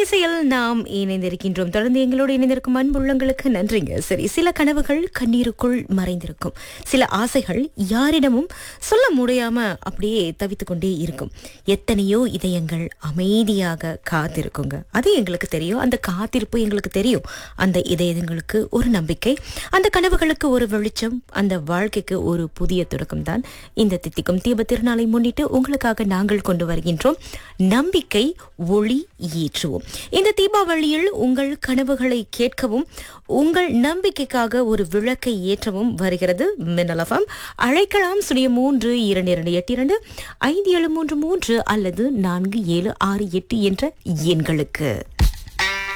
இசையில் நாம் இணைந்திருக்கின்றோம் தொடர்ந்து எங்களோடு இணைந்திருக்கும் அன்புள்ளங்களுக்கு நன்றிங்க சரி சில கனவுகள் கண்ணீருக்குள் மறைந்திருக்கும் சில ஆசைகள் யாரிடமும் சொல்ல முடியாம அப்படியே தவித்துக் கொண்டே இருக்கும் எத்தனையோ இதயங்கள் அமைதியாக காத்திருக்குங்க அது எங்களுக்கு தெரியும் அந்த காத்திருப்பு எங்களுக்கு தெரியும் அந்த இதயங்களுக்கு ஒரு நம்பிக்கை அந்த கனவுகளுக்கு ஒரு வெளிச்சம் அந்த வாழ்க்கைக்கு ஒரு புதிய தொடக்கம் தான் இந்த தித்திக்கும் தீப திருநாளை முன்னிட்டு உங்களுக்காக நாங்கள் கொண்டு வருகின்றோம் நம்பிக்கை ஒளி ஏற்றுவோம் இந்த தீபாவளியில் உங்கள் கனவுகளை கேட்கவும் உங்கள் நம்பிக்கைக்காக ஒரு விளக்கை ஏற்றவும் வருகிறது மின்னலஃபம் அழைக்கலாம் சுழிய மூன்று இரண்டு இரண்டு எட்டு இரண்டு ஐந்து ஏழு மூன்று மூன்று அல்லது நான்கு ஏழு ஆறு எட்டு என்ற எண்களுக்கு